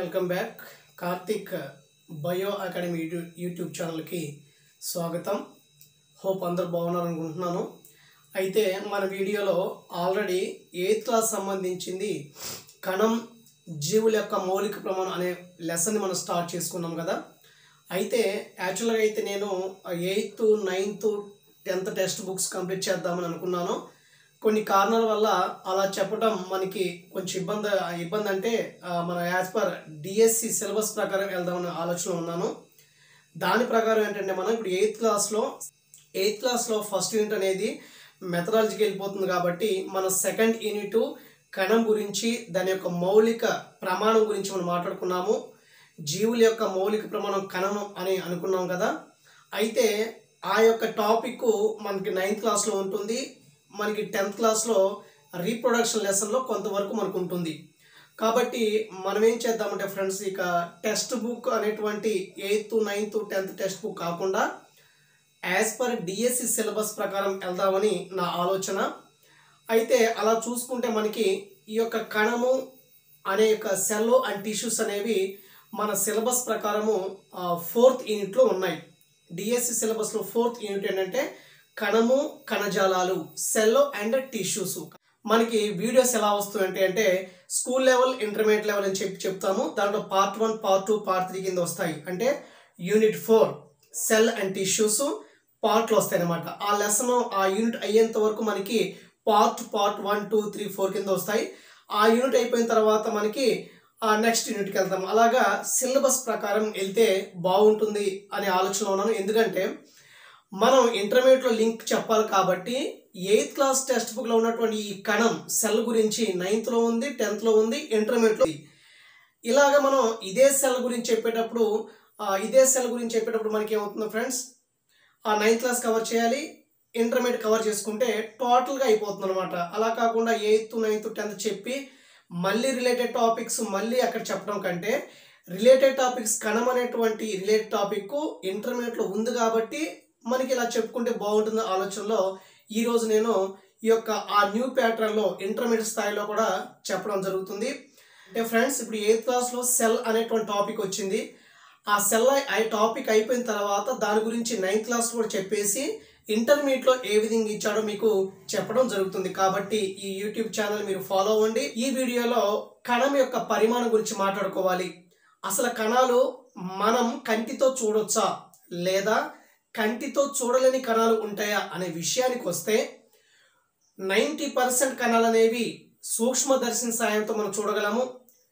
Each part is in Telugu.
Welcome back Karthik bio academy YouTube YouTube ఛానల్కి స్వాగతం హోప్ అందరు బాగున్నారు అనుకుంటున్నాను అయితే మన వీడియోలో ఆల్రెడీ ఎయిత్ క్లాస్ సంబంధించింది కణం జీవుల యొక్క మౌలిక ప్రమాణం అనే లెసన్ని మనం స్టార్ట్ చేసుకున్నాం కదా అయితే యాక్చువల్గా అయితే నేను eighth ninth tenth text books complete చేద్దామని అనుకున్నాను కొన్ని కారణాల వల్ల అలా చెప్పడం మనకి కొంచెం ఇబ్బంది ఇబ్బంది అంటే ఆ, మన యాజ్ పర్ డిఎస్సి సిలబస్ ప్రకారం వెళ్దామనే ఆలోచన ఉన్నాను దాని ప్రకారం ఏంటంటే మనం ఇప్పుడు ఎయిత్ క్లాస్లో ఎయిత్ క్లాస్లో ఫస్ట్ యూనిట్ అనేది మెథడాలజీకి వెళ్ళిపోతుంది కాబట్టి మన సెకండ్ యూనిట్ కణం గురించి దాని యొక్క మౌలిక ప్రమాణం గురించి మనం మాట్లాడుకున్నాము జీవుల యొక్క మౌలిక ప్రమాణం కణం అని అనుకున్నాం కదా అయితే ఆ యొక్క టాపిక్ మనకి నైన్త్ క్లాస్లో ఉంటుంది మనకి టెన్త్ క్లాస్లో రీప్రొడక్షన్ లెసన్లో కొంతవరకు మనకు ఉంటుంది కాబట్టి మనం ఏం చేద్దామంటే ఫ్రెండ్స్ ఇక టెక్స్ట్ బుక్ అనేటువంటి eighth ninth tenth text book కాకుండా యాజ్ పర్ డిఎస్సి సిలబస్ ప్రకారం వెళ్దామని నా ఆలోచన అయితే అలా చూసుకుంటే మనకి ఈ యొక్క కణము అనే యొక్క సెల్ అండ్ టిష్యూస్ అనేవి మన సిలబస్ ప్రకారము ఫోర్త్ యూనిట్లో ఉన్నాయి డిఎస్సి సిలబస్లో ఫోర్త్ యూనిట్ ఏంటంటే కణము కణజాలాలు సెల్ అండ్ టిష్యూస్ మనకి వీడియోస్ ఎలా వస్తాయంటే అంటే స్కూల్ లెవెల్ ఇంటర్మీడియట్ లెవెల్ అని చెప్పి చెప్తాము దాంట్లో part one part two part three కింద వస్తాయి అంటే unit four cell and tissues పార్ట్లు వస్తాయి అనమాట ఆ లెసన్ ఆ యూనిట్ అయ్యేంత వరకు మనకి part part one two three four కింద వస్తాయి ఆ యూనిట్ అయిపోయిన తర్వాత మనకి ఆ నెక్స్ట్ యూనిట్కి వెళ్తాం అలాగా సిలబస్ ప్రకారం వెళ్తే బాగుంటుంది అనే ఆలోచన ఉన్నాను ఎందుకంటే మనం ఇంటర్మీడియట్లో లింక్ చెప్పాలి కాబట్టి ఎయిత్ క్లాస్ టెక్స్ట్ బుక్లో ఉన్నటువంటి ఈ కణం సెల్ గురించి నైన్త్లో ఉంది టెన్త్లో ఉంది ఇంటర్మీడియట్లో ఉంది. ఇలాగ మనం ఇదే సెల్ గురించి చెప్పేటప్పుడు ఆ, ఇదే సెల్ గురించి చెప్పేటప్పుడు మనకి ఏమవుతుంది ఫ్రెండ్స్ ఆ నైన్త్ క్లాస్ కవర్ చేయాలి ఇంటర్మీడియట్ కవర్ చేసుకుంటే టోటల్గా అయిపోతుంది అనమాట అలా కాకుండా ఎయిత్ నైన్త్ టెన్త్ చెప్పి మళ్ళీ రిలేటెడ్ టాపిక్స్ మళ్ళీ అక్కడ చెప్పడం కంటే రిలేటెడ్ టాపిక్స్ కణం అనేటువంటి రిలేటెడ్ టాపిక్ ఇంటర్మీడియట్లో ఉంది కాబట్టి మనకి ఇలా చెప్పుకుంటే బాగుంటుంది ఆలోచనలో ఈరోజు నేను ఈ యొక్క ఆ న్యూ ప్యాటర్న్లో ఇంటర్మీడియట్ స్థాయిలో కూడా చెప్పడం జరుగుతుంది అంటే ఫ్రెండ్స్ ఇప్పుడు ఎయిత్ క్లాస్లో సెల్ అనేటువంటి టాపిక్ వచ్చింది ఆ సెల్ ఆ టాపిక్ అయిపోయిన తర్వాత దాని గురించి నైన్త్ క్లాస్ కూడా చెప్పేసి ఇంటర్మీడియట్లో ఏ విధంగా ఇచ్చాడో మీకు చెప్పడం జరుగుతుంది కాబట్టి ఈ యూట్యూబ్ ఛానల్ మీరు ఫాలో అవ్వండి ఈ వీడియోలో కణం యొక్క పరిమాణం గురించి మాట్లాడుకోవాలి అసలు కణాలు మనం కంటితో చూడొచ్చా లేదా కంటితో చూడలేని కణాలు ఉంటాయా అనే విషయానికి వస్తే నైంటీ పర్సెంట్ కణాలు అనేవి సూక్ష్మదర్శిని సాయంతో మనం చూడగలము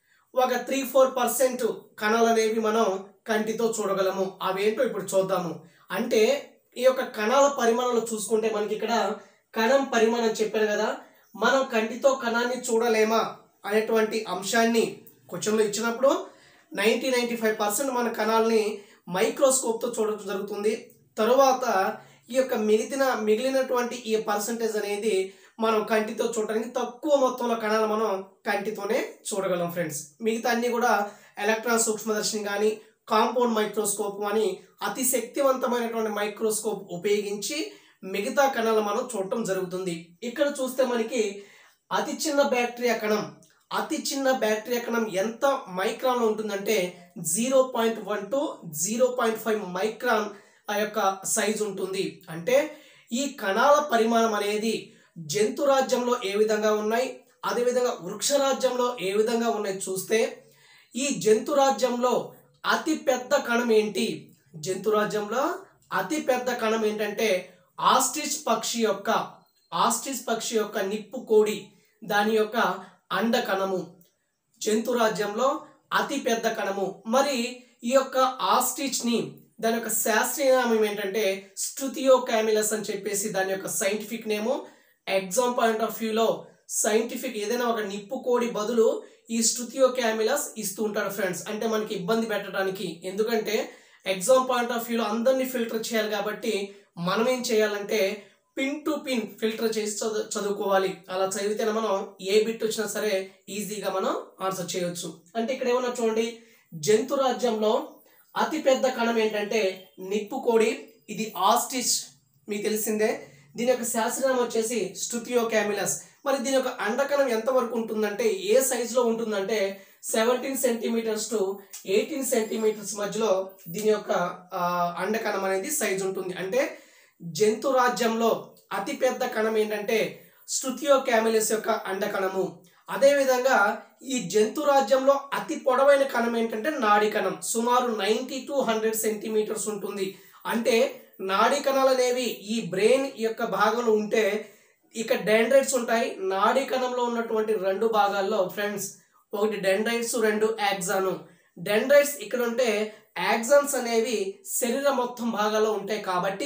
ఒక త్రీ ఫోర్ పర్సెంట్ కణాలు అనేవి మనం కంటితో చూడగలము అవేంటో ఇప్పుడు చూద్దాము అంటే ఈ యొక్క కణాల పరిమాణంలో చూసుకుంటే మనకి ఇక్కడ కణం పరిమాణం చెప్పాను కదా మనం కంటితో కణాన్ని చూడలేమా అనేటువంటి అంశాన్ని క్వశ్చన్లో ఇచ్చినప్పుడు నైంటీ నైంటీ ఫైవ్ పర్సెంట్ మన కణాలని మైక్రోస్కోప్తో చూడటం జరుగుతుంది తరువాత ఈ యొక్క మిగిలిన మిగిలినటువంటి ఈ పర్సంటేజ్ అనేది మనం కంటితో చూడడానికి తక్కువ మొత్తంలో కణాలు మనం కంటితోనే చూడగలం ఫ్రెండ్స్ మిగతా అన్ని కూడా ఎలక్ట్రాన్ సూక్ష్మదర్శిని కానీ కాంపౌండ్ మైక్రోస్కోప్ అని అతి శక్తివంతమైనటువంటి మైక్రోస్కోప్ ఉపయోగించి మిగతా కణాలు మనం చూడటం జరుగుతుంది ఇక్కడ చూస్తే మనకి అతి చిన్న బ్యాక్టీరియా కణం అతి చిన్న బ్యాక్టీరియా కణం ఎంత మైక్రాన్లో ఉంటుందంటే zero point one to zero point five micron ఆ యొక్క సైజ్ ఉంటుంది అంటే ఈ కణాల పరిమాణం అనేది జంతు రాజ్యంలో ఏ విధంగా ఉన్నాయి అదేవిధంగా వృక్షరాజ్యంలో ఏ విధంగా ఉన్నాయి చూస్తే ఈ జంతు రాజ్యంలో అతి పెద్ద కణం ఏంటి జంతు రాజ్యంలో అతి పెద్ద కణం ఏంటంటే ఆస్ట్రిచ్ పక్షి యొక్క ఆస్ట్రిచ్ పక్షి యొక్క నిప్పు కోడి దాని యొక్క అండ కణము జంతు రాజ్యంలో అతి పెద్ద కణము మరి ఈ యొక్క ఆస్ట్రిచ్ ని దాని యొక్క శాస్త్రీయ నామం ఏంటంటే స్టుతియో క్యామిలస్ అని చెప్పేసి దాని యొక్క scientific name exam point of వ్యూలో సైంటిఫిక్ ఏదైనా ఒక నిప్పు కోడి బదులు ఈ స్టుతియో క్యామిలస్ ఇస్తూ ఉంటాడు ఫ్రెండ్స్ అంటే మనకి ఇబ్బంది పెట్టడానికి ఎందుకంటే ఎగ్జామ్ పాయింట్ ఆఫ్ వ్యూలో అందరినీ ఫిల్టర్ చేయాలి కాబట్టి మనం ఏం చేయాలంటే పిన్ టు పిన్ ఫిల్టర్ చేసి చదువు చదువుకోవాలి అలా చదివితేనే మనం ఏ బిట్ వచ్చినా సరే ఈజీగా మనం ఆన్సర్ చేయొచ్చు అంటే ఇక్కడ ఏమన్నా చూడండి జంతు రాజ్యంలో అతి పెద్ద కణం ఏంటంటే నిప్పు కోడి ఇది ఆస్టిచ్ మీకు తెలిసిందే దీని యొక్క శాస్త్రనామం వచ్చేసి స్టుతియో క్యామిలస్ మరి దీని యొక్క అండకణం ఎంత వరకు ఉంటుందంటే ఏ సైజులో ఉంటుందంటే seventeen centimetres to eighteen centimetres మధ్యలో దీని యొక్క ఆ, అండకణం అనేది సైజ్ ఉంటుంది అంటే జంతు రాజ్యంలో అతిపెద్ద కణం ఏంటంటే స్టుతియో క్యామిలిస్ యొక్క అండకణము అదేవిధంగా ఈ జంతు రాజ్యంలో అతి పొడవైన కణం ఏంటంటే నాడి కణం సుమారు నైంటీ టు హండ్రెడ్ సెంటీమీటర్స్ ఉంటుంది అంటే నాడి కణాలు అనేవి ఈ బ్రెయిన్ యొక్క భాగంలో ఉంటే ఇక డెండ్రైట్స్ ఉంటాయి నాడీ కణంలో ఉన్నటువంటి రెండు భాగాల్లో ఫ్రెండ్స్ ఒకటి డెండ్రైట్స్ రెండు యాక్సాను డెండ్రైట్స్ ఇక్కడ ఉంటే యాక్సాన్స్ అనేవి శరీరం మొత్తం భాగాల్లో ఉంటాయి కాబట్టి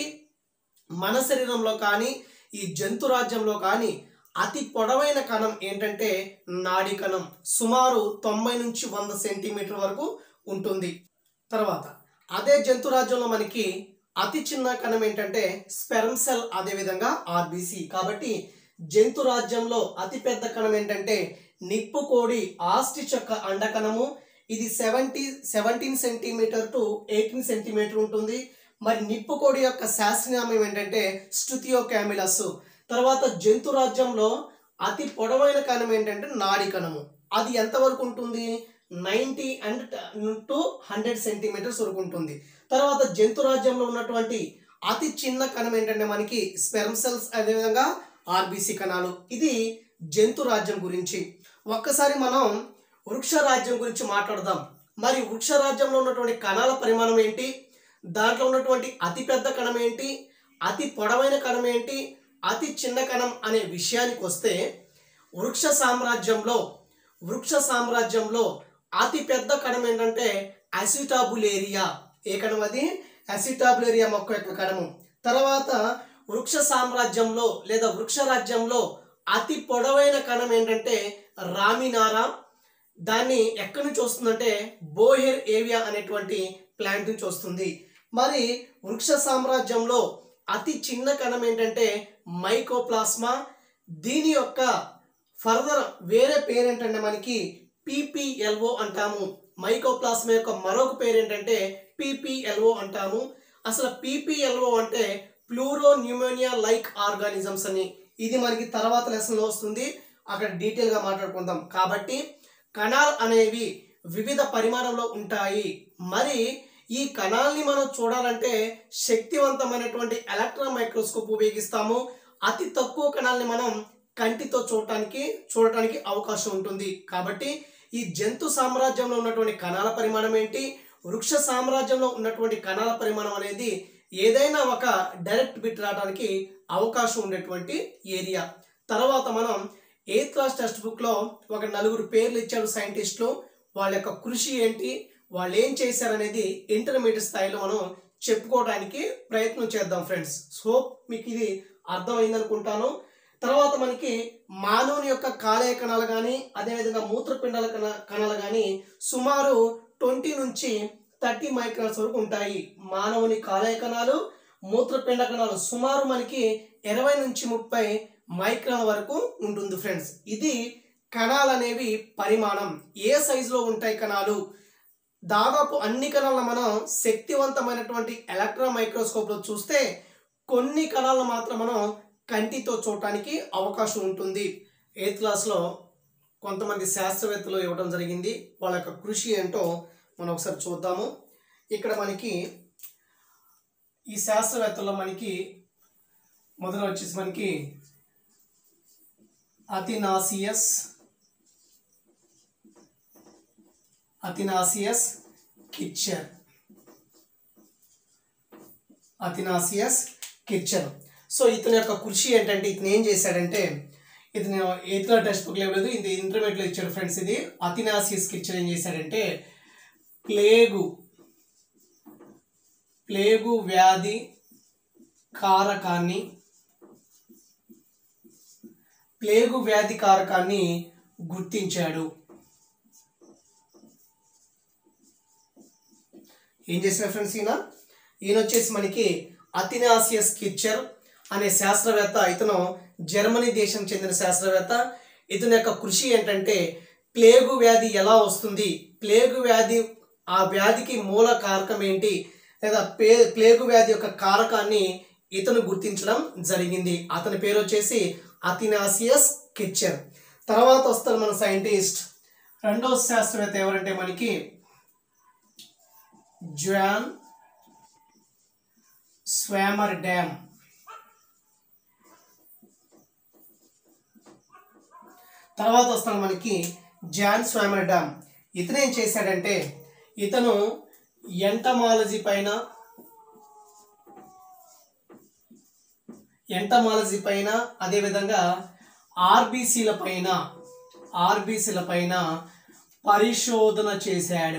మన శరీరంలో కానీ ఈ జంతు రాజ్యంలో కానీ అతి పొడవైన కణం ఏంటంటే నాడి కణం సుమారు తొంభై నుంచి వంద సెంటీమీటర్ వరకు ఉంటుంది తర్వాత అదే జంతు రాజ్యంలో మనకి అతి చిన్న కణం ఏంటంటే స్పెర్మ్ సెల్ అదేవిధంగా ఆర్బిసి కాబట్టి జంతు రాజ్యంలో అతి పెద్ద కణం ఏంటంటే నిప్పు కోడి ఆస్టిచ్ యొక్క అండకణము ఇది seventy seventeen centimetre to eighteen centimetre ఉంటుంది మరి నిప్పు కోడి యొక్క శాస్త్రనామం ఏంటంటే స్టుతియో క్యామిలస్ తర్వాత జంతు రాజ్యంలో అతి పొడవైన కణం ఏంటంటే నాడి కణము అది ఎంతవరకు ఉంటుంది ninety and to hundred centimetres వరకు ఉంటుంది తర్వాత జంతు రాజ్యంలో ఉన్నటువంటి అతి చిన్న కణం ఏంటంటే మనకి స్పెర్మ్ సెల్స్ అదేవిధంగా ఆర్బిసి కణాలు ఇది జంతు రాజ్యం గురించి ఒక్కసారి మనం వృక్ష రాజ్యం గురించి మాట్లాడదాం మరి వృక్ష రాజ్యంలో ఉన్నటువంటి కణాల పరిమాణం ఏంటి దాంట్లో ఉన్నటువంటి అతి పెద్ద కణం ఏంటి అతి పొడవైన కణం ఏంటి అతి చిన్న కణం అనే విషయానికి వస్తే వృక్ష సామ్రాజ్యంలో వృక్ష సామ్రాజ్యంలో అతి పెద్ద కణం ఏంటంటే అసిటాబులేరియా ఏ కణం అది అసిటాబులేరియా మొక్క యొక్క కణము తర్వాత వృక్ష సామ్రాజ్యంలో లేదా వృక్ష రాజ్యంలో అతి పొడవైన కణం ఏంటంటే రామినారా దాన్ని ఎక్కడి నుంచి వస్తుందంటే బోహెర్ ఏవియా అనేటువంటి ప్లాంట్ నుంచి వస్తుంది మరి వృక్ష సామ్రాజ్యంలో అతి చిన్న కణం ఏంటంటే మైకోప్లాస్మా దీని యొక్క ఫర్దర్ వేరే పేరు ఏంటంటే మనకి పీపీఎల్ఓ అంటాము మైకోప్లాస్మా యొక్క మరొక పేరు ఏంటంటే పీపీఎల్ఓ అంటాము అసలు పీపీఎల్ఓ అంటే ప్లూరో న్యూమోనియా లైక్ ఆర్గానిజమ్స్ అని ఇది మనకి తర్వాత లెసన్లో వస్తుంది అక్కడ డీటెయిల్గా మాట్లాడుకుందాం కాబట్టి కణాలు అనేవి వివిధ పరిమాణంలో ఉంటాయి మరి ఈ కణాల్ని మనం చూడాలంటే శక్తివంతమైనటువంటి ఎలక్ట్రాన్ మైక్రోస్కోప్ ఉపయోగిస్తాము అతి తక్కువ కణాలని మనం కంటితో చూడటానికి చూడటానికి అవకాశం ఉంటుంది కాబట్టి ఈ జంతు సామ్రాజ్యంలో ఉన్నటువంటి కణాల పరిమాణం ఏంటి వృక్ష సామ్రాజ్యంలో ఉన్నటువంటి కణాల పరిమాణం అనేది ఏదైనా ఒక డైరెక్ట్ బిట్ రావడానికి అవకాశం ఉండేటువంటి ఏరియా తర్వాత మనం ఎయిత్ క్లాస్ టెక్స్ట్ బుక్లో ఒక నలుగురు పేర్లు ఇచ్చాడు సైంటిస్టులు వాళ్ళ యొక్క కృషి ఏంటి వాళ్ళు ఏం చేశారనేది ఇంటర్మీడియట్ స్థాయిలో మనం చెప్పుకోవడానికి ప్రయత్నం చేద్దాం ఫ్రెండ్స్ సో మీకు ఇది అర్థమైంది అనుకుంటాను తర్వాత మనకి మానవుని యొక్క కాలేయ కణాలు కానీ అదేవిధంగా మూత్రపిండాల కణ కణాలు కానీ సుమారు ట్వంటీ నుంచి థర్టీ మైక్రాన్స్ వరకు ఉంటాయి మానవుని కాలేయ కణాలు మూత్రపిండ కణాలు సుమారు మనకి ఇరవై నుంచి ముప్పై మైక్రాన్ వరకు ఉంటుంది ఫ్రెండ్స్ ఇది కణాలు అనేవి పరిమాణం ఏ సైజులో ఉంటాయి కణాలు దాదాపు అన్ని కణాలను మనం శక్తివంతమైనటువంటి ఎలక్ట్రాన్ మైక్రోస్కోప్లో చూస్తే కొన్ని కణాలను మాత్రం మనం కంటితో చూడటానికి అవకాశం ఉంటుంది ఎయిత్ క్లాస్లో కొంతమంది శాస్త్రవేత్తలు ఇవ్వడం జరిగింది వాళ్ళ యొక్క కృషి ఏంటో మనం ఒకసారి చూద్దాము ఇక్కడ మనకి ఈ శాస్త్రవేత్తల్లో మనకి మొదట వచ్చేసి మనకి అథినాసియస్ అథినాసియస్ కిచ్చర్ అథినాసియస్ కిచ్చర్ సో ఇతని యొక్క కృషి ఏంటంటే ఇతను ఏం చేశాడంటే ఇతను ఎయిత్ టెక్స్ట్ బుక్ లేదు ఇది ఇంటర్మీడియట్లో ఇచ్చాడు ఫ్రెండ్స్ ఇది అథినాసియస్ కిచ్చర్ ఏం చేశాడంటే ప్లేగు ప్లేగు వ్యాధి కారకాన్ని ప్లేగు వ్యాధి కారకాన్ని గుర్తించాడు ఏం చేసిన ఫ్రెండ్స్ ఈయన ఈయన వచ్చేసి మనకి అథినాసియస్ కిచ్చర్ అనే శాస్త్రవేత్త ఇతను జర్మనీ దేశం చెందిన శాస్త్రవేత్త ఇతని యొక్క కృషి ఏంటంటే ప్లేగు వ్యాధి ఎలా వస్తుంది ప్లేగు వ్యాధి ఆ వ్యాధికి మూల కారకం ఏంటి లేదా పే ప్లేగు వ్యాధి యొక్క కారకాన్ని ఇతను గుర్తించడం జరిగింది అతని పేరు వచ్చేసి అథినాసియస్ కిచ్చర్ తర్వాత వస్తారు మన సైంటిస్ట్ రెండో శాస్త్రవేత్త ఎవరంటే మనకి జాన్ స్వామర్ డ్యామ్ తర్వాత వస్తాను మనకి జాన్ స్వామర్ డ్యామ్ ఇతను ఏం చేశాడంటే ఇతను ఎంటమాలజీ పైన ఎంటమాలజీ పైన అదేవిధంగా ఆర్బీసీల పైన ఆర్బీసీల పైన పరిశోధన చేశాడు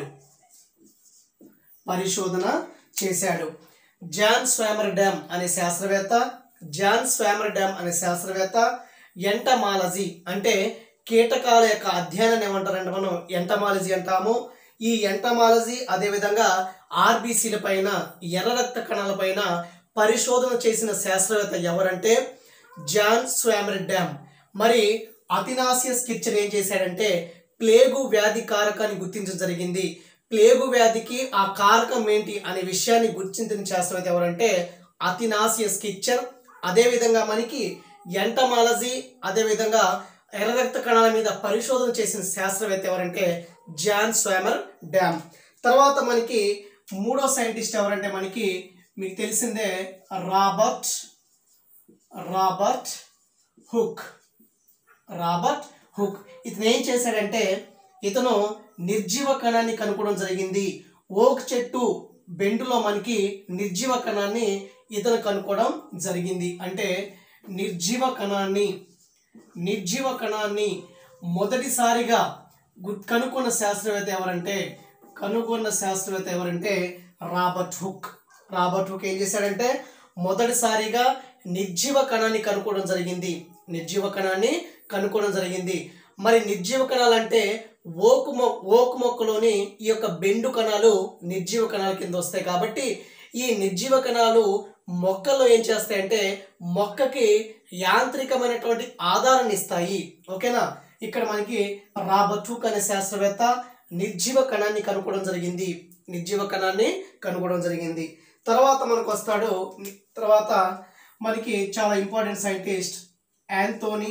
పరిశోధన చేశాడు జాన్ స్వామర్ డ్యామ్ అనే శాస్త్రవేత్త జాన్ స్వామర్ డ్యామ్ అనే శాస్త్రవేత్త ఎంటమాలజీ అంటే కీటకాల యొక్క అధ్యయనం ఏమంటారంటే మనం ఎంటమాలజీ అంటాము ఈ ఎంటమాలజీ అదేవిధంగా ఆర్బీసీల పైన ఎర్ర రక్త కణాల పైన పరిశోధన చేసిన శాస్త్రవేత్త ఎవరంటే జాన్ స్వామర్ డ్యామ్ మరి అతినాసియస్ కిచెన్ ఏం చేశాడంటే ప్లేగు వ్యాధి కారకాన్ని గుర్తించడం జరిగింది ప్లేగు వ్యాధికి ఆ కారకం ఏంటి అనే విషయాన్ని గుర్తించిన శాస్త్రవేత్త ఎవరంటే అతినాసియస్ కిచెన్ అదేవిధంగా మనకి ఎంటమాలజీ అదేవిధంగా ఎర్ర రక్త కణాల మీద పరిశోధన చేసిన శాస్త్రవేత్త ఎవరంటే జాన్ స్వామర్ డ్యామ్ తర్వాత మనకి మూడో సైంటిస్ట్ ఎవరంటే మనకి మీకు తెలిసిందే Robert Robert Hooke Robert Hooke ఇతను ఏం చేశాడంటే ఇతను నిర్జీవ కణాన్ని కనుక్కోవడం జరిగింది ఓక్ చెట్టు బెండులో మనకి నిర్జీవ కణాన్ని ఇతను కనుక్కోవడం జరిగింది అంటే నిర్జీవ కణాన్ని నిర్జీవ కణాన్ని మొదటిసారిగా గు- కనుక్కున్న శాస్త్రవేత్త ఎవరంటే కనుగొన్న శాస్త్రవేత్త ఎవరంటే రాబర్ట్ హుక్ రాబర్ట్ హుక్ ఏం చేశాడంటే మొదటిసారిగా నిర్జీవ కణాన్ని కనుక్కోవడం జరిగింది నిర్జీవ కణాన్ని కనుక్కోవడం జరిగింది మరి నిర్జీవ కణాలు అంటే ఓకు మొ ఓకు మొక్కలోని ఈ యొక్క బెండు కణాలు నిర్జీవ కణాల కింద వస్తాయి కాబట్టి ఈ నిర్జీవ కణాలు మొక్కల్లో ఏం చేస్తాయంటే మొక్కకి యాంత్రికమైనటువంటి ఆధారాన్ని ఇస్తాయి ఓకేనా ఇక్కడ మనకి రాబర్ట్ హుక్ అనే శాస్త్రవేత్త నిర్జీవ కణాన్ని కనుక్కోవడం జరిగింది నిర్జీవ కణాన్ని కనుక్కోవడం జరిగింది తర్వాత మనకు వస్తాడు తర్వాత మనకి చాలా important scientist Anthony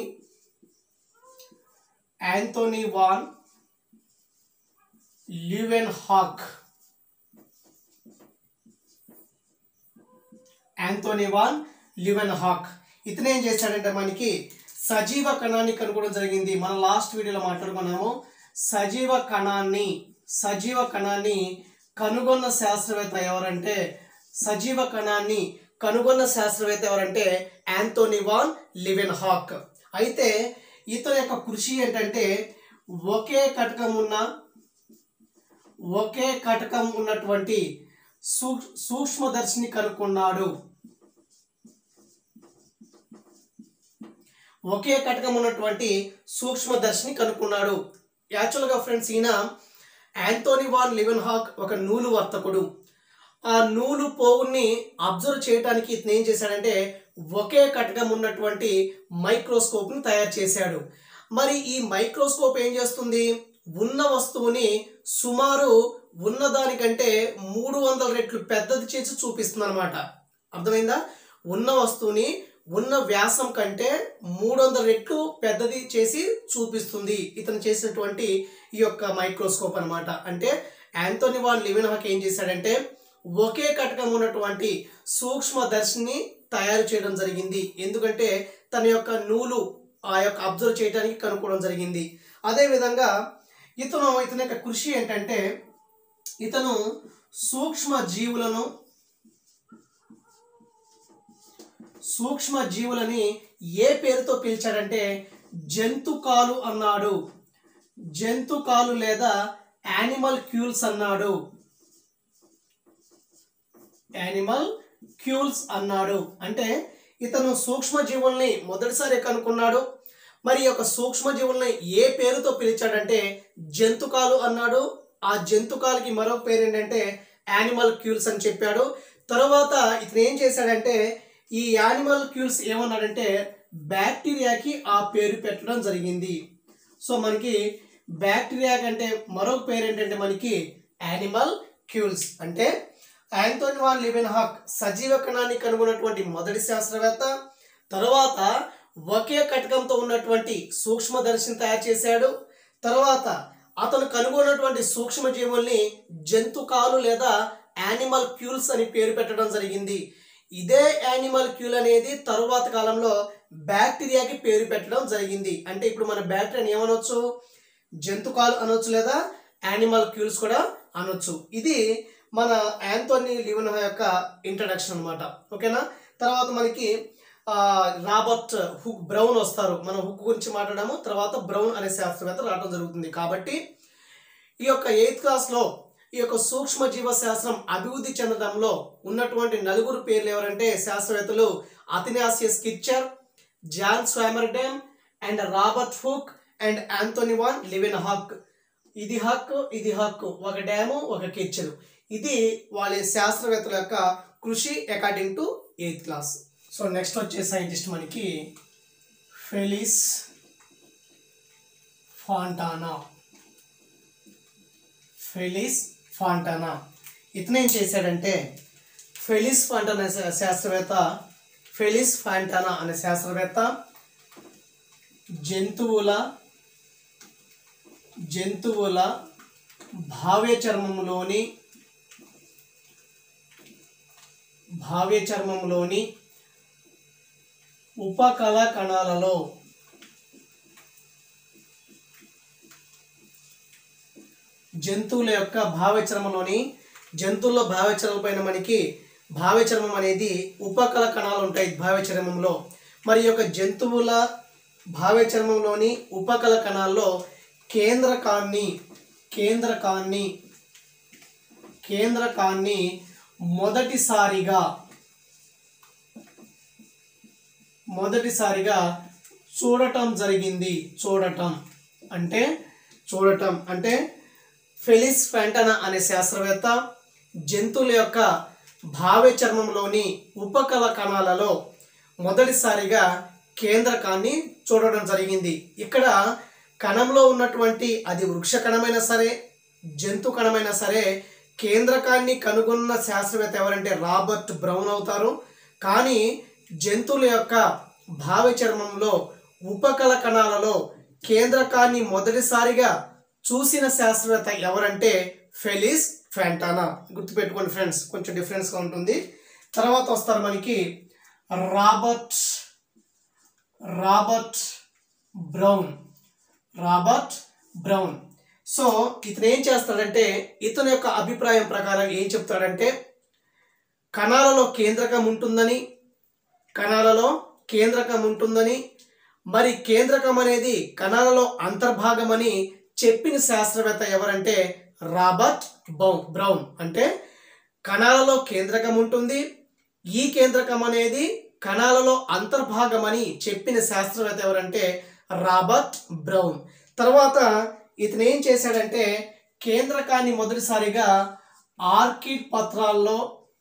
Anthony van Leeuwenhoek Anthony van Leeuwenhoek ఇతను ఏం చేశాడంటే మనకి సజీవ కణాన్ని కనుక్కోవడం జరిగింది మనం లాస్ట్ వీడియోలో మాట్లాడుకున్నాము సజీవ కణాన్ని సజీవ కణాన్ని కనుగొన్న శాస్త్రవేత్త ఎవరంటే సజీవ కణాన్ని కనుగొన్న శాస్త్రవేత్త ఎవరంటే యాంతోనీ వాన్ లివెన్ హాక్ అయితే ఇతని యొక్క కృషి ఏంటంటే ఒకే కటకం ఉన్న ఒకే కటకం ఉన్నటువంటి సూ సూక్ష్మదర్శిని కనుక్కున్నాడు ఒకే కటకం ఉన్నటువంటి సూక్ష్మదర్శిని కనుక్కున్నాడు యాక్చువల్గా ఫ్రెండ్స్ ఈయన యాంతోనీ వాన్ లివెన్ హాక్ ఒక నూలు వర్తకుడు ఆ నూలు పోగుని అబ్జర్వ్ చేయడానికి ఇతను ఏం చేశాడంటే ఒకే కటకం ఉన్నటువంటి మైక్రోస్కోప్ని తయారు చేశాడు మరి ఈ మైక్రోస్కోప్ ఏం చేస్తుంది ఉన్న వస్తువుని సుమారు ఉన్నదానికంటే మూడు వందల రెట్లు పెద్దది చేసి చూపిస్తుంది అనమాట అర్థమైందా ఉన్న వస్తువుని ఉన్న వ్యాసం కంటే మూడు వందల రెట్లు పెద్దది చేసి చూపిస్తుంది ఇతను చేసినటువంటి ఈ యొక్క మైక్రోస్కోప్ అన్నమాట అంటే యాంతోనీ వాన్ లివెన్ హాక్ ఏం చేశాడంటే ఒకే కటకం ఉన్నటువంటి సూక్ష్మదర్శిని తయారు చేయడం జరిగింది ఎందుకంటే తన యొక్క నూలు ఆ యొక్క అబ్జర్వ్ చేయడానికి కనుక్కోవడం జరిగింది అదేవిధంగా ఇతను ఇతని యొక్క కృషి ఏంటంటే ఇతను సూక్ష్మ జీవులను సూక్ష్మ జీవులని ఏ పేరుతో పిలిచాడంటే జంతుకాలు అన్నాడు జంతుకాలు లేదా యానిమల్ క్యూల్స్ అన్నాడు యానిమల్ క్యూల్స్ అన్నాడు అంటే ఇతను సూక్ష్మజీవుల్ని మొదటిసారి కనుక్కున్నాడు మరి ఈ యొక్క సూక్ష్మజీవుల్ని ఏ పేరుతో పిలిచాడంటే జంతుకాలు అన్నాడు ఆ జంతుకాలకి మరొక పేరు ఏంటంటే యానిమల్ క్యూల్స్ అని చెప్పాడు తర్వాత ఇతను ఏం చేశాడంటే ఈ యానిమల్ క్యూల్స్ ఏమన్నాడంటే బ్యాక్టీరియాకి ఆ పేరు పెట్టడం జరిగింది సో మనకి బ్యాక్టీరియా కంటే మరొక పేరు ఏంటంటే మనకి యానిమల్ క్యూల్స్ అంటే యాంటోని వాన్ లివెన్ హాక్ సజీవ కణాన్ని కనుగొన్నటువంటి మొదటి శాస్త్రవేత్త తర్వాత ఒకే కటకంతో ఉన్నటువంటి సూక్ష్మదర్శిని తయారు చేశాడు తర్వాత అతను కనుగొన్నటువంటి సూక్ష్మజీవుల్ని జంతుకాలు లేదా యానిమల్ క్యూల్స్ అని పేరు పెట్టడం జరిగింది ఇదే యానిమల్ క్యూల్ అనేది తరువాత కాలంలో బ్యాక్టీరియాకి పేరు పెట్టడం జరిగింది అంటే ఇప్పుడు మన బ్యాక్టీరియాని ఏమనొచ్చు జంతుకాలు అనొచ్చు లేదా యానిమల్ క్యూల్స్ కూడా అనొచ్చు ఇది మన యాంతోనీ లివెన్హా యొక్క ఇంట్రడక్షన్ అన్నమాట ఓకేనా తర్వాత మనకి ఆ, రాబర్ట్ హుక్ బ్రౌన్ వస్తారు మనం హుక్ గురించి మాట్లాడాము తర్వాత బ్రౌన్ అనే శాస్త్రవేత్త రావడం జరుగుతుంది కాబట్టి ఈ యొక్క ఎయిత్ క్లాస్లో ఈ యొక్క సూక్ష్మ జీవ శాస్త్రం అభివృద్ధి చెందడంలో ఉన్నటువంటి నలుగురు పేర్లు ఎవరంటే శాస్త్రవేత్తలు Athanasius Kircher John Swammerdam and Robert Hooke and Anthony van Leeuwenhoek ఇది హక్ ఇది హక్ ఒక డ్యాము ఒక కిచ్చరు ఇది వాళ్ళ శాస్త్రవేత్తల యొక్క కృషి according to eighth class so next వచ్చే సైంటిస్ట్ మనకి ఫెలిస్ ఫాంటానా ఫెలిస్ ఫాంటానా ఇతను ఏం చేశాడంటే ఫెలిస్ ఫాంటానా అనే శా- శాస్త్రవేత్త ఫెలిస్ ఫాంటానా అనే శాస్త్రవేత్త జంతువుల జంతువుల భావ్య చర్మంలోని భావ్య చర్మంలోని ఉపకళ కణాలలో జంతువుల యొక్క భావ్య చర్మంలోని జంతువుల భావ్య చర్మం పైన మనకి భావ్య చర్మం అనేది ఉపకళ కణాలు ఉంటాయి భావ్య చర్మంలో మరి ఈ యొక్క జంతువుల భావ్య చర్మంలోని ఉపకళ కణాల్లో కేంద్రకాన్ని కేంద్రకాన్ని కేంద్రకాన్ని మొదటిసారిగా మొదటిసారిగా చూడటం జరిగింది చూడటం అంటే చూడటం అంటే ఫెలిస్ ఫెంటనా అనే శాస్త్రవేత్త జంతువుల యొక్క భావ్య చర్మంలోని ఉపకల కణాలలో మొదటిసారిగా కేంద్రకాన్ని చూడడం జరిగింది ఇక్కడ కణంలో ఉన్నటువంటి అది వృక్ష కణమైనా సరే జంతు కణమైనా సరే కేంద్రకాన్ని కనుగొన్న శాస్త్రవేత్త ఎవరంటే రాబర్ట్ బ్రౌన్ అవుతారు కానీ జంతువుల యొక్క భావ చర్మంలో ఉపకల కణాలలో కేంద్రకాన్ని మొదటిసారిగా చూసిన శాస్త్రవేత్త ఎవరంటే ఫెలిస్ ఫ్యాంటానా గుర్తుపెట్టుకోండి ఫ్రెండ్స్ కొంచెం డిఫరెన్స్గా ఉంటుంది తర్వాత వస్తారు మనకి Robert Robert Brown Robert Brown so ఇతను ఏం చేస్తాడంటే ఇతని యొక్క అభిప్రాయం ప్రకారం ఏం చెప్తాడంటే కణాలలో కేంద్రకం ఉంటుందని కణాలలో కేంద్రకం ఉంటుందని మరి కేంద్రకం అనేది కణాలలో అంతర్భాగమని చెప్పిన శాస్త్రవేత్త ఎవరంటే రాబర్ట్ బౌ బ్రౌన్ అంటే కణాలలో కేంద్రకం ఉంటుంది ఈ కేంద్రకం అనేది కణాలలో అంతర్భాగమని చెప్పిన శాస్త్రవేత్త ఎవరంటే రాబర్ట్ బ్రౌన్ తర్వాత ఇతను ఏం చేశాడంటే కేంద్రకాన్ని మొదటిసారిగా ఆర్కిడ్ పత్రాల్లో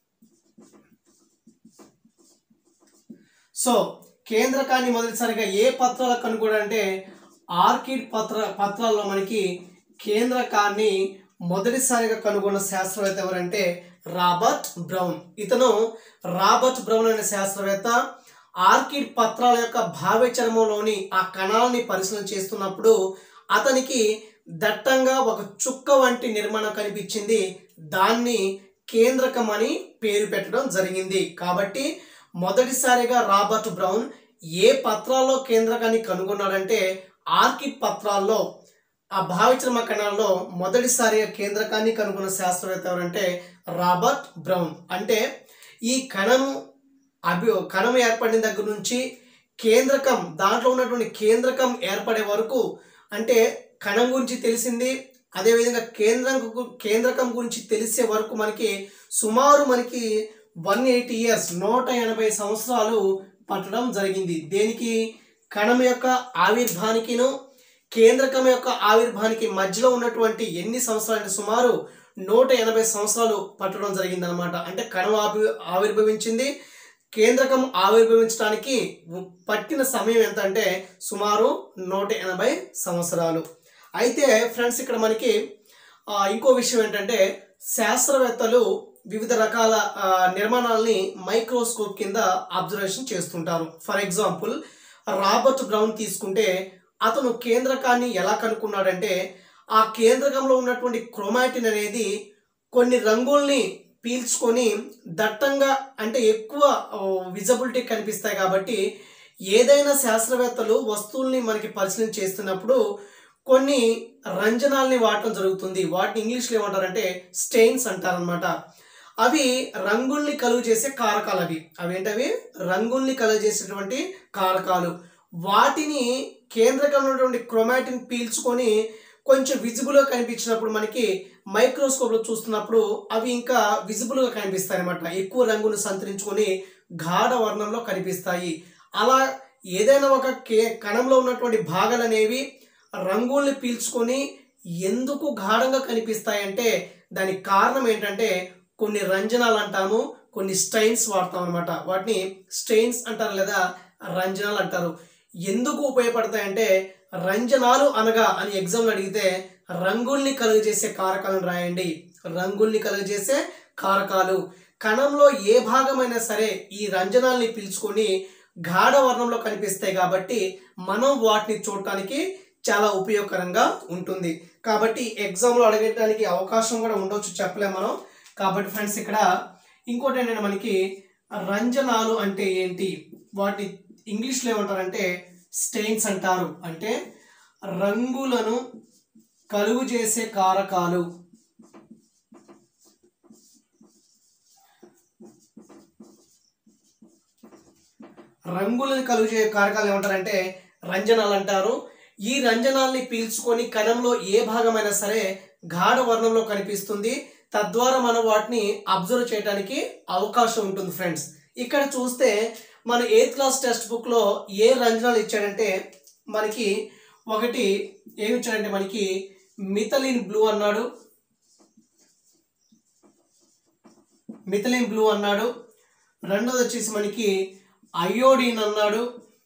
సో కేంద్రకాన్ని మొదటిసారిగా ఏ పత్రాలకు కనుగొనంటే ఆర్కిడ్ పత్ర పత్రాల్లో మనకి కేంద్రకాన్ని మొదటిసారిగా కనుగొన్న శాస్త్రవేత్త ఎవరంటే రాబర్ట్ బ్రౌన్ ఇతను రాబర్ట్ బ్రౌన్ అనే శాస్త్రవేత్త ఆర్కిడ్ పత్రాల యొక్క భావ్య చర్మంలోని ఆ కణాలని పరిశీలన చేస్తున్నప్పుడు అతనికి దట్టంగా ఒక చుక్క వంటి నిర్మాణం కనిపించింది దాన్ని కేంద్రకం అని పేరు పెట్టడం జరిగింది కాబట్టి మొదటిసారిగా రాబర్ట్ బ్రౌన్ ఏ పత్రాల్లో కేంద్రకాన్ని కనుగొన్నాడంటే ఆర్కిడ్ పత్రాల్లో ఆ భావిచర్మ కణాల్లో మొదటిసారిగా కేంద్రకాన్ని కనుగొన్న శాస్త్రవేత్త ఎవరంటే రాబర్ట్ బ్రౌన్ అంటే ఈ కణము అభి కణం ఏర్పడిన దగ్గర నుంచి కేంద్రకం దాంట్లో ఉన్నటువంటి కేంద్రకం ఏర్పడే వరకు అంటే కణం గురించి తెలిసింది అదేవిధంగా కేంద్రం గు- కేంద్రకం గురించి తెలిసే వరకు మనకి సుమారు మనకి వన్ ఎయిటీ ఇయర్స్ నూట ఎనభై సంవత్సరాలు పట్టడం జరిగింది దేనికి కణం యొక్క ఆవిర్భానికిను కేంద్రకం యొక్క ఆవిర్భానికి మధ్యలో ఉన్నటువంటి ఎన్ని సంవత్సరాలు అంటే సుమారు నూట ఎనభై సంవత్సరాలు పట్టడం జరిగింది అనమాట అంటే కణం ఆవి ఆవిర్భవించింది కేంద్రకం ఆవిర్భవించడానికి ఉ- పట్టిన సమయం ఎంత అంటే సుమారు నూట ఎనభై సంవత్సరాలు అయితే ఫ్రెండ్స్ ఇక్కడ మనకి ఆ, ఇంకో విషయం ఏంటంటే శాస్త్రవేత్తలు వివిధ రకాల ఆ, నిర్మాణాలని మైక్రోస్కోప్ కింద అబ్జర్వేషన్ చేస్తుంటారు ఫర్ ఎగ్జాంపుల్ రాబర్ట్ బ్రౌన్ తీసుకుంటే అతను కేంద్రకాన్ని ఎలా కనుక్కున్నాడంటే ఆ కేంద్రకంలో ఉన్నటువంటి క్రోమాటిన్ అనేది కొన్ని రంగుల్ని పీల్చుకొని దట్టంగా అంటే ఎక్కువ విజబిలిటీ కనిపిస్తాయి కాబట్టి ఏదైనా శాస్త్రవేత్తలు వస్తువుల్ని మనకి పరిశీలన చేస్తున్నప్పుడు కొన్ని రంజనాల్ని వాడటం జరుగుతుంది వాటిని ఇంగ్లీష్లో ఏమంటారంటే స్టెయిన్స్ అంటారనమాట అవి రంగుల్ని కలుగు చేసే కారకాలు అవి అవి ఏంటవి రంగుల్ని కలుగు చేసేటువంటి కారకాలు వాటిని కేంద్రకంలో ఉన్నటువంటి క్రొమాటిన్ పీల్చుకొని కొంచెం విజిబుల్గా కనిపించినప్పుడు మనకి మైక్రోస్కోప్లో చూస్తున్నప్పుడు అవి ఇంకా విజిబుల్గా కనిపిస్తాయి అనమాట ఎక్కువ రంగును సంతరించుకొని గాఢ వర్ణంలో కనిపిస్తాయి అలా ఏదైనా ఒక కే కణంలో ఉన్నటువంటి భాగాలు అనేవి రంగుల్ని పీల్చుకొని ఎందుకు గాఢంగా కనిపిస్తాయంటే దానికి కారణం ఏంటంటే కొన్ని రంజనాలు అంటాము కొన్ని స్టైన్స్ వాడతాం అనమాట వాటిని స్టెయిన్స్ అంటారు లేదా రంజనాలు అంటారు ఎందుకు ఉపయోగపడతాయంటే రంజనాలు అనగా అని ఎగ్జామ్లో అడిగితే రంగుల్ని కలుగజేసే కారకాలను రాయండి రంగుల్ని కలుగజేసే కారకాలు కణంలో ఏ భాగమైనా సరే ఈ రంజనాల్ని పీల్చుకొని గాఢ వర్ణంలో కనిపిస్తాయి కాబట్టి మనం వాటిని చూడటానికి చాలా ఉపయోగకరంగా ఉంటుంది కాబట్టి ఎగ్జామ్లో అడగడానికి అవకాశం కూడా ఉండొచ్చు చెప్పలేం మనం కాబట్టి ఫ్రెండ్స్ ఇక్కడ ఇంకోటి ఏంటంటే మనకి రంజనాలు అంటే ఏంటి వాటిని ఇంగ్లీష్లో ఏమంటారంటే స్టెయిన్స్ అంటారు అంటే రంగులను కలుగు చేసే కారకాలు రంగులను కలుగు చేసే కారకాలు ఏమంటారంటే రంజనాలు అంటారు ఈ రంజనాల్ని పీల్చుకొని కణంలో ఏ భాగమైనా సరే గాఢ వర్ణంలో కనిపిస్తుంది తద్వారా మనం వాటిని అబ్జర్వ్ చేయడానికి అవకాశం ఉంటుంది ఫ్రెండ్స్ ఇక్కడ చూస్తే మన ఎయిత్ క్లాస్ టెక్స్ట్ బుక్లో ఏ రంజనాలు ఇచ్చాడంటే మనకి ఒకటి ఏమి ఇచ్చాడంటే మనకి మిథలిన్ బ్లూ అన్నాడు మిథలిన్ బ్లూ అన్నాడు రెండోది వచ్చేసి మనకి అయోడిన్ అన్నాడు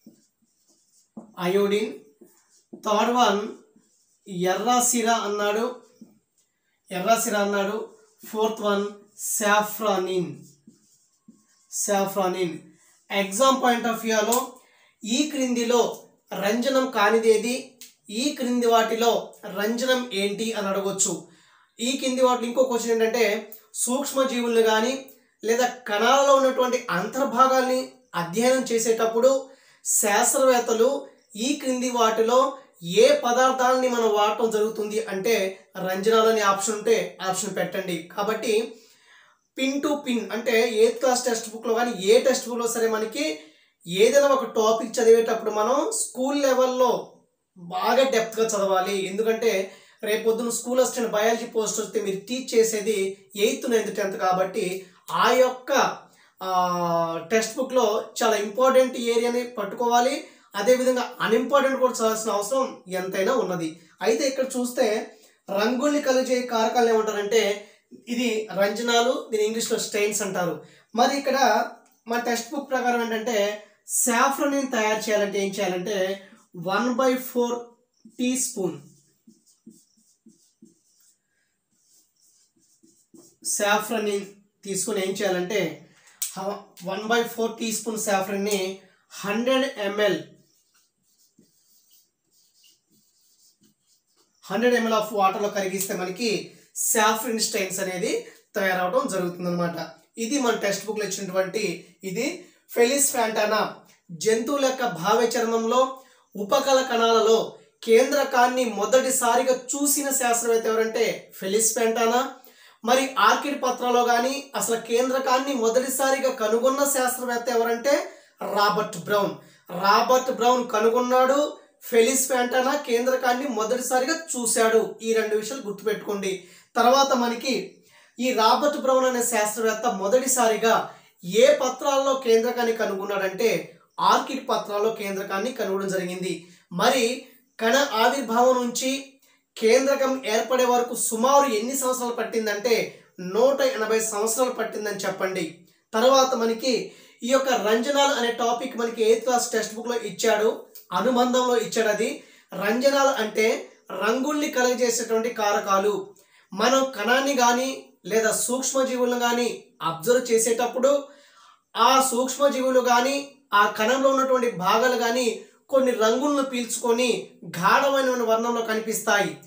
అయోడిన్ థర్డ్ వన్ ఎర్రాసిరా అన్నాడు ఎర్రాసిరా అన్నాడు fourth one safranin safranin exam point of వ్యూలో ఈ క్రిందిలో రంజనం కానిదేది ఈ క్రింది వాటిలో రంజనం ఏంటి అని అడగొచ్చు ఈ కింది వాటిలో ఇంకో క్వశ్చన్ ఏంటంటే సూక్ష్మజీవులను కానీ లేదా కణాలలో ఉన్నటువంటి అంతర్భాగాల్ని అధ్యయనం చేసేటప్పుడు శాస్త్రవేత్తలు ఈ క్రింది వాటిలో ఏ పదార్థాలని మనం వాడటం జరుగుతుంది అంటే రంజనాలని ఆప్షన్ ఉంటే ఆప్షన్ పెట్టండి కాబట్టి పిన్ టు పిన్ అంటే ఎయిత్ క్లాస్ టెక్స్ట్ బుక్లో కానీ ఏ టెక్స్ట్ బుక్లో సరే మనకి ఏదైనా ఒక టాపిక్ చదివేటప్పుడు మనం స్కూల్ లెవెల్లో బాగా డెప్త్గా చదవాలి ఎందుకంటే రేపొద్దున స్కూల్ అసిస్టెంట్ బయాలజీ పోస్ట్ వస్తే మీరు టీచ్ చేసేది ఎయిత్ నైన్త్ టెన్త్ కాబట్టి ఆ యొక్క టెక్స్ట్ బుక్లో చాలా ఇంపార్టెంట్ ఏరియాని పట్టుకోవాలి అదేవిధంగా అన్ఇంపార్టెంట్ కూడా చదవాల్సిన అవసరం ఎంతైనా ఉన్నది అయితే ఇక్కడ చూస్తే రంగుల్ని కలిగే కారకాలు ఏమంటారంటే ఇది రంజనాలు దీని ఇంగ్లీష్లో స్టెయిన్స్ అంటారు మరి ఇక్కడ మన టెక్స్ట్ బుక్ ప్రకారం ఏంటంటే సాఫ్రనిన్ తయారు చేయాలంటే ఏం చేయాలంటే one by four teaspoon safranin తీసుకుని ఏం చేయాలంటే one by four teaspoon సాఫ్రన్ని hundred ML hundred ML of వాటర్లో కరిగిస్తే మనకి సాఫ్రిన్ స్టైన్స్ అనేది తయారవడం జరుగుతుందన్నమాట ఇది మన టెక్స్ట్ బుక్లో ఇచ్చినటువంటి ఇది ఫెలిస్ ఫ్యాంటానా జంతువుల యొక్క భావ్య చర్మంలో ఉపకల కణాలలో కేంద్రకాన్ని మొదటిసారిగా చూసిన శాస్త్రవేత్త ఎవరంటే ఫెలిస్ ఫ్యాంటానా మరి ఆర్కిడ్ పత్రాలో కానీ అసలు కేంద్రకాన్ని మొదటిసారిగా కనుగొన్న శాస్త్రవేత్త ఎవరంటే రాబర్ట్ బ్రౌన్ రాబర్ట్ బ్రౌన్ కనుగొన్నాడు ఫెలిస్ ఫ్యాంటానా కేంద్రకాన్ని మొదటిసారిగా చూశాడు ఈ రెండు విషయాలు గుర్తుపెట్టుకోండి తర్వాత మనకి ఈ రాబర్ట్ బ్రౌన్ అనే శాస్త్రవేత్త మొదటిసారిగా ఏ పత్రాల్లో కేంద్రకాన్ని కనుగొన్నాడంటే ఆర్కిడ్ పత్రాల్లో కేంద్రకాన్ని కనుగొనడం జరిగింది మరి కణ ఆవిర్భావం నుంచి కేంద్రకం ఏర్పడే వరకు సుమారు ఎన్ని సంవత్సరాలు పట్టిందంటే నూట ఎనభై సంవత్సరాలు పట్టిందని చెప్పండి తర్వాత మనకి ఈ యొక్క రంజనాలు అనే టాపిక్ మనకి ఎయిత్ క్లాస్ టెక్స్ట్ బుక్లో ఇచ్చాడు అనుబంధంలో ఇచ్చాడు అది రంజనాలు అంటే రంగుల్ని కలుగజేసేటువంటి కారకాలు మనం కణాన్ని కానీ లేదా సూక్ష్మజీవులను కానీ అబ్జర్వ్ చేసేటప్పుడు ఆ సూక్ష్మజీవులు కానీ ఆ కణంలో ఉన్నటువంటి భాగాలు కానీ కొన్ని రంగులను పీల్చుకొని గాఢమైన వర్ణంలో కనిపిస్తాయి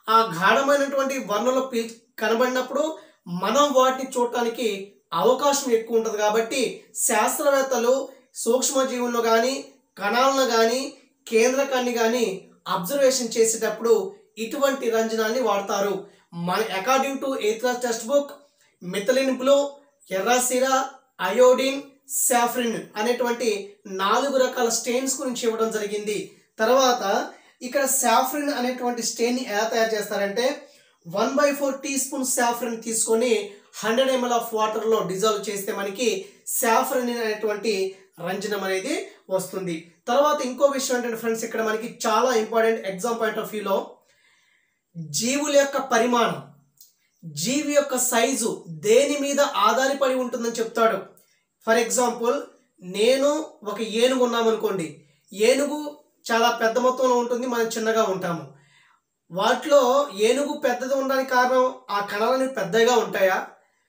ఆ గాఢమైనటువంటి వర్ణంలో పీ కనబడినప్పుడు మనం వాటిని చూడటానికి అవకాశం ఎక్కువ ఉంటుంది కాబట్టి శాస్త్రవేత్తలు సూక్ష్మజీవులను కానీ కణాలను కానీ కేంద్రకాన్ని కానీ అబ్జర్వేషన్ చేసేటప్పుడు ఇటువంటి రంజనాన్ని వాడతారు మన అకార్డింగ్ టు ఎయిత్రా టెక్స్ట్ బుక్ మిథలిన్ బ్లూ ఎర్రాసిరా అయోడిన్ సాఫ్రిన్ అనేటువంటి నాలుగు రకాల స్టెయిన్స్ గురించి ఇవ్వడం జరిగింది తర్వాత ఇక్కడ సాఫ్రిన్ అనేటువంటి స్టెయిన్ ఎలా తయారు చేస్తారంటే one by four teaspoon safranin తీసుకొని హండ్రెడ్ ఎంఎల్ ఆఫ్ వాటర్లో డిజాల్వ్ చేస్తే మనకి సాఫ్రిన్ అనేటువంటి రంజనం అనేది వస్తుంది తర్వాత ఇంకో విషయం ఏంటంటే ఫ్రెండ్స్ ఇక్కడ మనకి చాలా ఇంపార్టెంట్ ఎగ్జామ్ పాయింట్ ఆఫ్ వ్యూలో జీవుల యొక్క పరిమాణం జీవి యొక్క సైజు దేని మీద ఆధారపడి ఉంటుందని చెప్తాడు ఫర్ ఎగ్జాంపుల్ నేను ఒక ఏనుగు ఉన్నామనుకోండి ఏనుగు చాలా పెద్ద మొత్తంలో ఉంటుంది మనం చిన్నగా ఉంటాము వాటిలో ఏనుగు పెద్దది ఉండడానికి కారణం ఆ కణాలని పెద్దగా ఉంటాయా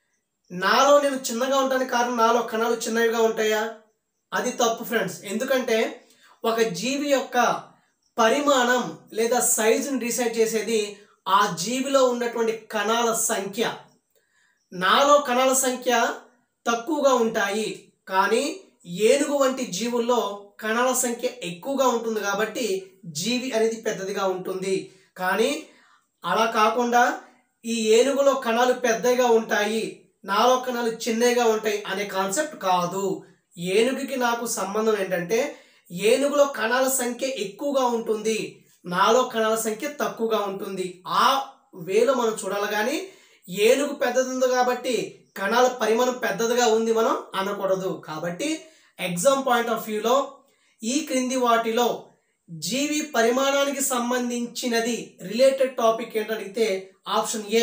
నాలో నేను చిన్నగా ఉండడానికి కారణం నాలో కణాలు చిన్నవిగా ఉంటాయా అది తప్పు ఫ్రెండ్స్ ఎందుకంటే ఒక జీవి యొక్క పరిమాణం లేదా సైజుని డిసైడ్ చేసేది ఆ జీవిలో ఉన్నటువంటి కణాల సంఖ్య నాలో కణాల సంఖ్య తక్కువగా ఉంటాయి కానీ ఏనుగు వంటి జీవుల్లో కణాల సంఖ్య ఎక్కువగా ఉంటుంది కాబట్టి జీవి అనేది పెద్దదిగా ఉంటుంది కానీ అలా కాకుండా ఈ ఏనుగులో కణాలు పెద్దగా ఉంటాయి నాలో కణాలు చిన్నగా ఉంటాయి అనే కాన్సెప్ట్ కాదు ఏనుగుకి నాకు సంబంధం ఏంటంటే ఏనుగులో కణాల సంఖ్య ఎక్కువగా ఉంటుంది నాలో కణాల సంఖ్య తక్కువగా ఉంటుంది ఆ వేలో మనం చూడాలి కానీ ఏనుగు పెద్దది ఉంది కాబట్టి కణాల పరిమాణం పెద్దదిగా ఉంది మనం అనకూడదు కాబట్టి ఎగ్జామ్ పాయింట్ ఆఫ్ వ్యూలో ఈ క్రింది వాటిలో జీవి పరిమాణానికి సంబంధించినది రిలేటెడ్ టాపిక్ ఏంటడిగితే ఆప్షన్ ఏ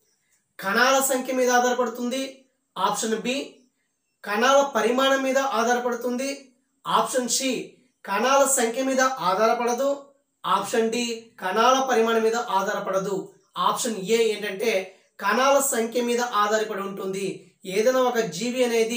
కణాల సంఖ్య మీద ఆధారపడుతుంది ఆప్షన్ బి కణాల పరిమాణం మీద ఆధారపడుతుంది ఆప్షన్ సి కణాల సంఖ్య మీద ఆధారపడదు ఆప్షన్ డి కణాల పరిమాణం మీద ఆధారపడదు ఆప్షన్ ఏ ఏంటంటే కణాల సంఖ్య మీద ఆధారపడి ఉంటుంది ఏదైనా ఒక జీవి అనేది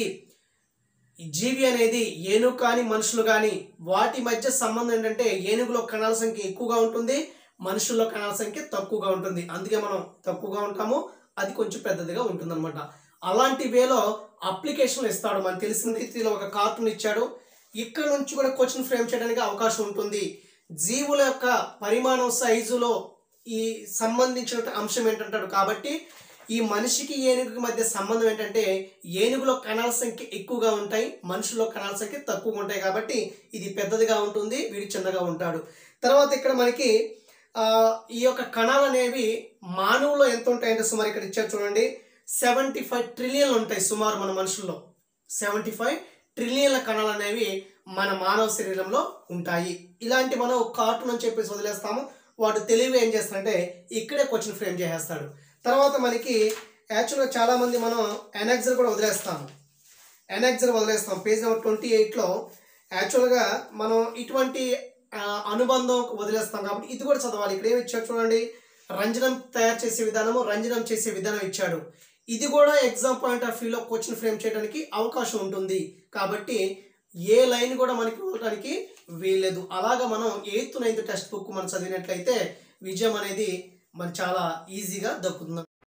ఈ జీవి అనేది ఏనుగు కానీ మనుషులు కానీ వాటి మధ్య సంబంధం ఏంటంటే ఏనుగులో కణాల సంఖ్య ఎక్కువగా ఉంటుంది మనుషుల్లో కణాల సంఖ్య తక్కువగా ఉంటుంది అందుకే మనం తక్కువగా ఉంటాము అది కొంచెం పెద్దదిగా ఉంటుంది అలాంటి వేలో అప్లికేషన్లు ఇస్తాడు మనకు తెలిసిన రీతిలో ఒక కార్టూన్ ఇచ్చాడు ఇక్కడ నుంచి కూడా క్వశ్చన్ ఫ్రేమ్ చేయడానికి అవకాశం ఉంటుంది జీవుల యొక్క పరిమాణం సైజులో ఈ సంబంధించిన అంశం ఏంటంటాడు కాబట్టి ఈ మనిషికి ఏనుగుకి మధ్య సంబంధం ఏంటంటే ఏనుగులో కణాల సంఖ్య ఎక్కువగా ఉంటాయి మనుషుల్లో కణాల సంఖ్య తక్కువగా ఉంటాయి కాబట్టి ఇది పెద్దదిగా ఉంటుంది వీడు చిన్నగా ఉంటాడు తర్వాత ఇక్కడ మనకి ఆ, ఈ యొక్క కణాలు అనేవి మానవులో ఎంత ఉంటాయంటే సుమారు ఇక్కడ ఇచ్చారు చూడండి సెవెంటీ ఫైవ్ ట్రిలియన్లు ఉంటాయి సుమారు మన మనుషుల్లో సెవెంటీ ఫైవ్ ట్రిలియన్ల కణాలు అనేవి మన మానవ శరీరంలో ఉంటాయి ఇలాంటి మనం కార్టూన్ అని చెప్పేసి వదిలేస్తాము వాడు తెలివి ఏం చేస్తాడంటే ఇక్కడే క్వశ్చన్ ఫ్రేమ్ చేసేస్తాడు తర్వాత మనకి యాక్చువల్గా చాలామంది మనం ఎనాక్సర్ కూడా వదిలేస్తాము ఎనాక్సర్ వదిలేస్తాం పేజ్ నెంబర్ ట్వంటీ ఎయిట్లో యాక్చువల్గా మనం ఇటువంటి ఆ, అనుబంధం వదిలేస్తాం కాబట్టి ఇది కూడా చదవాలి ఇక్కడ ఏమి ఇచ్చాడు చూడండి రంజనం తయారు చేసే విధానము రంజనం చేసే విధానం ఇచ్చాడు ఇది కూడా ఎగ్జామ్ పాయింట్ ఆఫ్ వ్యూలో క్వశ్చన్ ఫ్రేమ్ చేయడానికి అవకాశం ఉంటుంది కాబట్టి ఏ లైన్ కూడా మనకి ఇవ్వడానికి వీల్లేదు అలాగా మనం ఎయిత్ నైన్త్ టెక్స్ట్ బుక్ మనం చదివినట్లయితే విజయం అనేది మనకి చాలా ఈజీగా దక్కుతుంది